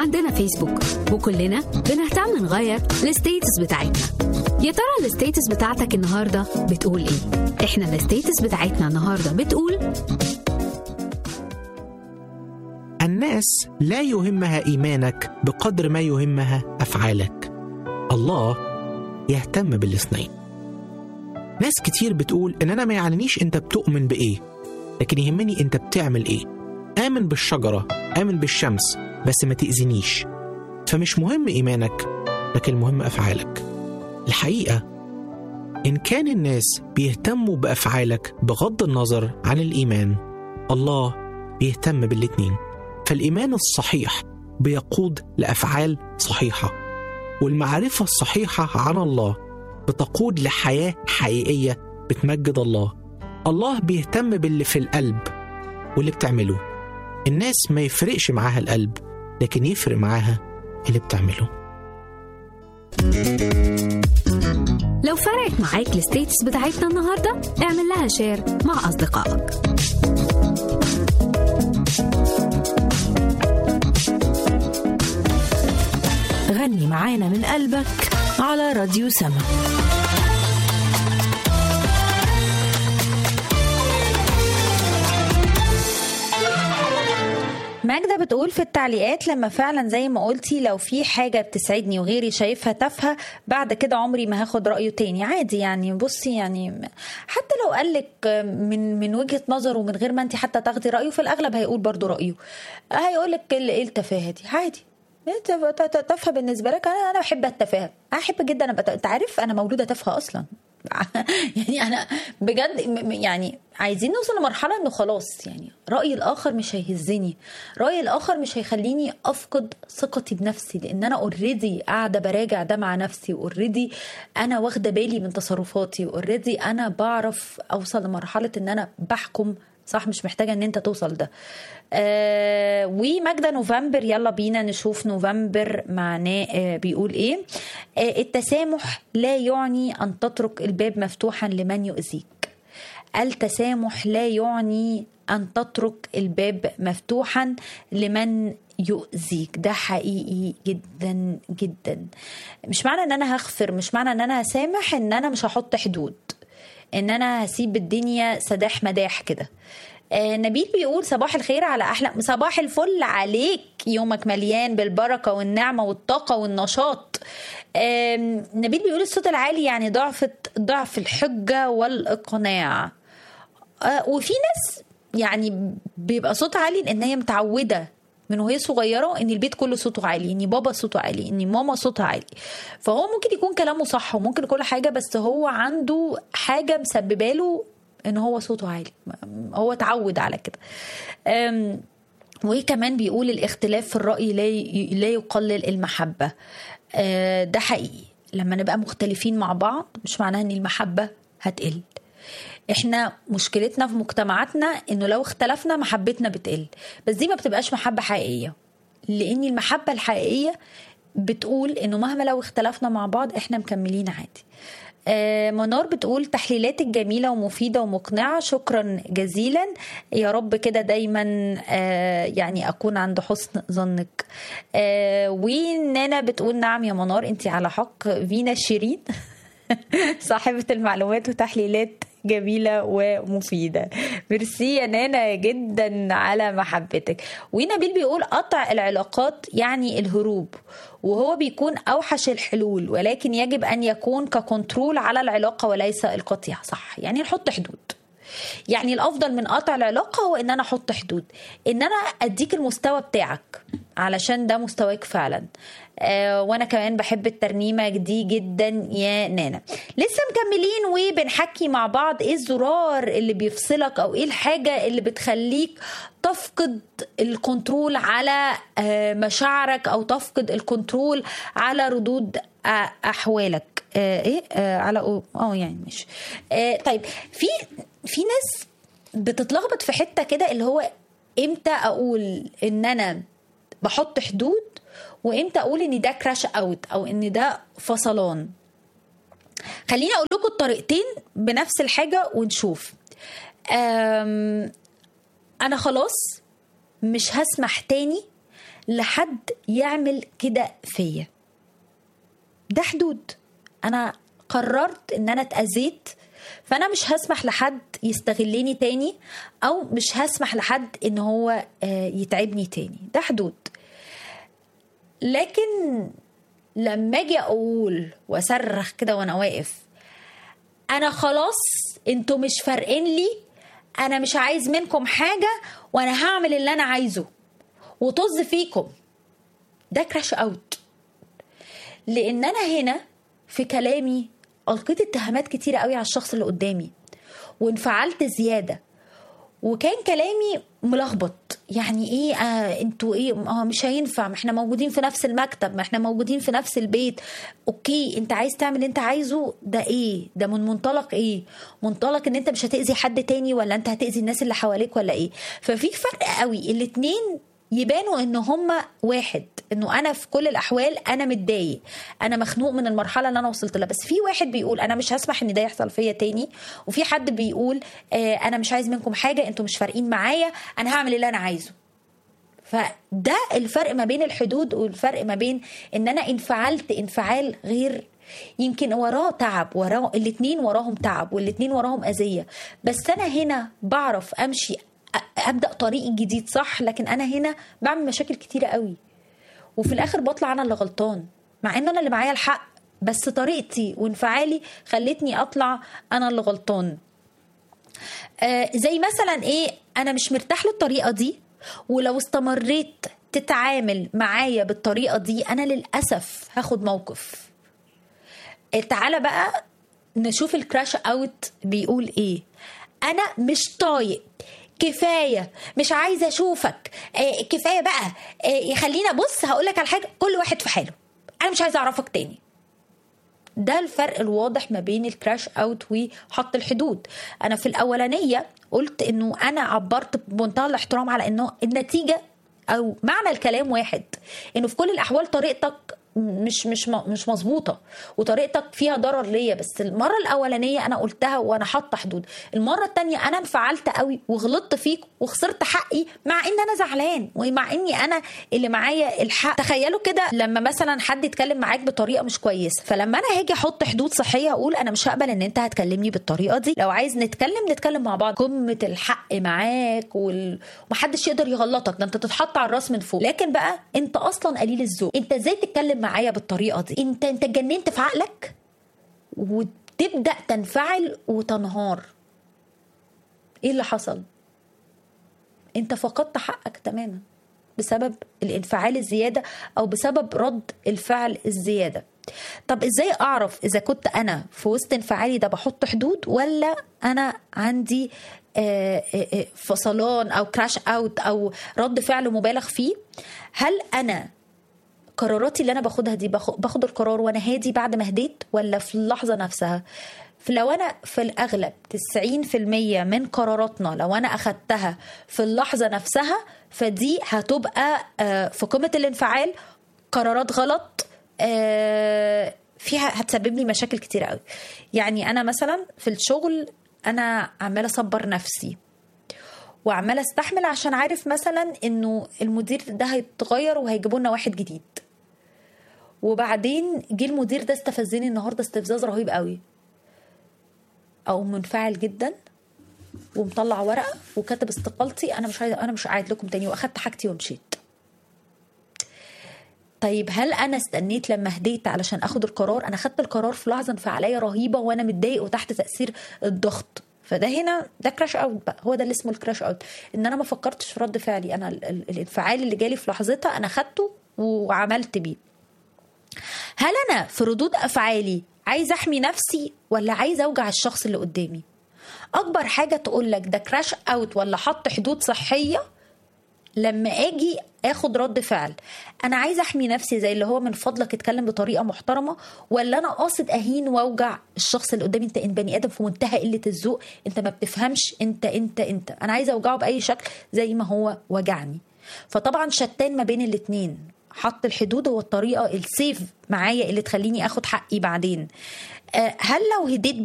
عندنا فيسبوك وكلنا بنهتم نغير الستيتس بتاعتنا يا ترى الستيتس بتاعتك النهارده بتقول ايه احنا الستيتس بتاعتنا النهارده بتقول الناس لا يهمها ايمانك بقدر ما يهمها افعالك الله يهتم بالاثنين ناس كتير بتقول ان انا ما يعنيش انت بتؤمن بايه لكن يهمني انت بتعمل ايه امن بالشجره امن بالشمس بس ما تاذينيش فمش مهم ايمانك لكن المهم افعالك الحقيقه ان كان الناس بيهتموا بافعالك بغض النظر عن الايمان الله بيهتم بالاتنين فالايمان الصحيح بيقود لافعال صحيحه والمعرفه الصحيحه عن الله بتقود لحياه حقيقيه بتمجد الله الله بيهتم باللي في القلب واللي بتعمله الناس ما يفرقش معاها القلب لكن يفرق معاها اللي بتعمله لو فرقت معاك الستيتس بتاعتنا النهارده اعمل لها شير مع اصدقائك غني معانا من قلبك على راديو سما ماجدة بتقول في التعليقات لما فعلا زي ما قلتي لو في حاجة بتسعدني وغيري شايفها تافهة بعد كده عمري ما هاخد رأيه تاني عادي يعني بصي يعني حتى لو قالك من من وجهة نظره من غير ما انت حتى تاخدي رأيه في الأغلب هيقول برضو رأيه هيقولك ايه التفاهة دي عادي تافهه بالنسبه لك انا انا بحب التفاهه انا احب جدا ابقى انت عارف انا مولوده تافهه اصلا يعني انا بجد يعني عايزين نوصل لمرحله انه خلاص يعني راي الاخر مش هيهزني راي الاخر مش هيخليني افقد ثقتي بنفسي لان انا اوريدي قاعده براجع ده مع نفسي واوريدي انا واخده بالي من تصرفاتي واوريدي انا بعرف اوصل لمرحله ان انا بحكم صح مش محتاجه ان انت توصل ده آه وماجدة نوفمبر يلا بينا نشوف نوفمبر معناه آه بيقول ايه آه التسامح لا يعني ان تترك الباب مفتوحا لمن يؤذيك التسامح لا يعني ان تترك الباب مفتوحا لمن يؤذيك ده حقيقي جدا جدا مش معنى ان انا هغفر مش معنى ان انا هسامح ان انا مش هحط حدود ان انا هسيب الدنيا سداح مداح كده آه نبيل بيقول صباح الخير على احلى صباح الفل عليك يومك مليان بالبركه والنعمه والطاقه والنشاط آه نبيل بيقول الصوت العالي يعني ضعف ضعف الحجه والاقناع آه وفي ناس يعني بيبقى صوت عالي لان هي متعوده من وهي صغيره ان البيت كله صوته عالي ان بابا صوته عالي ان ماما صوتها عالي فهو ممكن يكون كلامه صح وممكن كل حاجه بس هو عنده حاجه مسببه له ان هو صوته عالي هو اتعود على كده وكمان بيقول الاختلاف في الراي لا لا يقلل المحبه ده حقيقي لما نبقى مختلفين مع بعض مش معناها ان المحبه هتقل احنا مشكلتنا في مجتمعاتنا انه لو اختلفنا محبتنا بتقل بس دي ما بتبقاش محبة حقيقية لان المحبة الحقيقية بتقول انه مهما لو اختلفنا مع بعض احنا مكملين عادي آه منار بتقول تحليلاتك جميلة ومفيدة ومقنعة شكرا جزيلا يا رب كده دايما آه يعني أكون عند حسن ظنك آه ونانا بتقول نعم يا منار انت على حق فينا شيرين صاحبة المعلومات وتحليلات جميلة ومفيدة ميرسي يا نانا جدا على محبتك ونبيل بيقول قطع العلاقات يعني الهروب وهو بيكون أوحش الحلول ولكن يجب أن يكون ككنترول على العلاقة وليس القطيع صح يعني نحط حدود يعني الافضل من قطع العلاقه هو ان انا احط حدود ان انا اديك المستوى بتاعك علشان ده مستواك فعلا آه وانا كمان بحب الترنيمه دي جدا يا نانا لسه مكملين وبنحكي مع بعض ايه الزرار اللي بيفصلك او ايه الحاجه اللي بتخليك تفقد الكنترول على آه مشاعرك او تفقد الكنترول على ردود آه احوالك آه ايه آه على اه يعني مش آه طيب في في ناس بتتلخبط في حته كده اللي هو امتى اقول ان انا بحط حدود وامتى اقول ان ده كراش اوت او ان ده فصلان خليني اقول لكم الطريقتين بنفس الحاجه ونشوف انا خلاص مش هسمح تاني لحد يعمل كده فيا ده حدود انا قررت ان انا اتاذيت فانا مش هسمح لحد يستغلني تاني او مش هسمح لحد ان هو آه، يتعبني تاني ده حدود لكن لما اجي اقول واصرخ كده وانا واقف انا خلاص انتوا مش فارقين لي انا مش عايز منكم حاجه وانا هعمل اللي انا عايزه وطز فيكم ده كراش اوت لان انا هنا في كلامي القيت اتهامات كتيره قوي على الشخص اللي قدامي وانفعلت زياده وكان كلامي ملخبط يعني ايه آه انتوا ايه اه مش هينفع ما احنا موجودين في نفس المكتب ما احنا موجودين في نفس البيت اوكي انت عايز تعمل اللي انت عايزه ده ايه ده من منطلق ايه منطلق ان انت مش هتأذي حد تاني ولا انت هتأذي الناس اللي حواليك ولا ايه ففي فرق قوي الاتنين يبانوا ان هما واحد انه انا في كل الاحوال انا متضايق انا مخنوق من المرحله اللي انا وصلت لها بس في واحد بيقول انا مش هسمح ان ده يحصل فيا تاني وفي حد بيقول آه انا مش عايز منكم حاجه انتوا مش فارقين معايا انا هعمل اللي انا عايزه فده الفرق ما بين الحدود والفرق ما بين ان انا انفعلت انفعال غير يمكن وراه تعب وراه الاتنين وراهم تعب والاتنين وراهم اذيه بس انا هنا بعرف امشي أ- ابدا طريقي الجديد صح لكن انا هنا بعمل مشاكل كتيره قوي وفي الاخر بطلع انا اللي غلطان مع ان انا اللي معايا الحق بس طريقتي وانفعالي خلتني اطلع انا اللي غلطان آه زي مثلا ايه انا مش مرتاح للطريقه دي ولو استمريت تتعامل معايا بالطريقه دي انا للاسف هاخد موقف آه، تعالى بقى نشوف الكراش اوت بيقول ايه انا مش طايق كفايه مش عايزه اشوفك آه كفايه بقى آه خلينا بص هقول لك على حاجه كل واحد في حاله انا مش عايزه اعرفك تاني ده الفرق الواضح ما بين الكراش اوت وحط الحدود انا في الاولانيه قلت انه انا عبرت بمنتهى الاحترام على انه النتيجه او معنى الكلام واحد انه في كل الاحوال طريقتك مش مش م- مش مظبوطه وطريقتك فيها ضرر ليا بس المره الاولانيه انا قلتها وانا حاطه حدود المره الثانيه انا انفعلت قوي وغلطت فيك وخسرت حقي مع ان انا زعلان ومع اني انا اللي معايا الحق تخيلوا كده لما مثلا حد يتكلم معاك بطريقه مش كويسه فلما انا هاجي احط حدود صحيه اقول انا مش هقبل ان انت هتكلمني بالطريقه دي لو عايز نتكلم نتكلم مع بعض قمه الحق معاك وال... ومحدش يقدر يغلطك ده انت تتحط على الراس من فوق لكن بقى انت اصلا قليل الذوق انت ازاي تتكلم معايا بالطريقه دي انت انت اتجننت في عقلك وتبدا تنفعل وتنهار ايه اللي حصل انت فقدت حقك تماما بسبب الانفعال الزياده او بسبب رد الفعل الزياده طب ازاي اعرف اذا كنت انا في وسط انفعالي ده بحط حدود ولا انا عندي آه، آه، آه، فصلان او كراش اوت او رد فعل مبالغ فيه هل انا قراراتي اللي انا باخدها دي باخ- باخد القرار وانا هادي بعد ما هديت ولا في اللحظه نفسها فلو انا في الاغلب 90% من قراراتنا لو انا اخدتها في اللحظه نفسها فدي هتبقى آه، في قمه الانفعال قرارات غلط آه، فيها هتسبب لي مشاكل كتير قوي يعني انا مثلا في الشغل انا عماله اصبر نفسي وعماله استحمل عشان عارف مثلا انه المدير ده هيتغير وهيجيبوا لنا واحد جديد وبعدين جه المدير ده استفزني النهارده استفزاز رهيب قوي او منفعل جدا ومطلع ورقه وكاتب استقالتي انا مش عايز انا مش قاعد لكم تاني واخدت حاجتي ومشيت طيب هل انا استنيت لما هديت علشان اخد القرار انا خدت القرار في لحظه انفعاليه رهيبه وانا متضايق وتحت تاثير الضغط فده هنا ده كراش اوت بقى هو ده اللي اسمه الكراش اوت ان انا ما فكرتش في رد فعلي انا ال- ال- الانفعال اللي جالي في لحظتها انا خدته وعملت بيه هل انا في ردود افعالي عايزه احمي نفسي ولا عايزه اوجع الشخص اللي قدامي اكبر حاجه تقول لك ده كراش اوت ولا حط حدود صحيه لما اجي اخد رد فعل انا عايزه احمي نفسي زي اللي هو من فضلك اتكلم بطريقه محترمه ولا انا قاصد اهين واوجع الشخص اللي قدامي انت إن بني ادم في منتهى قله الذوق انت ما بتفهمش انت انت انت انا عايزه اوجعه باي شكل زي ما هو وجعني فطبعا شتان ما بين الاتنين حط الحدود هو الطريقه السيف معايا اللي تخليني اخد حقي بعدين آه، هل لو هديت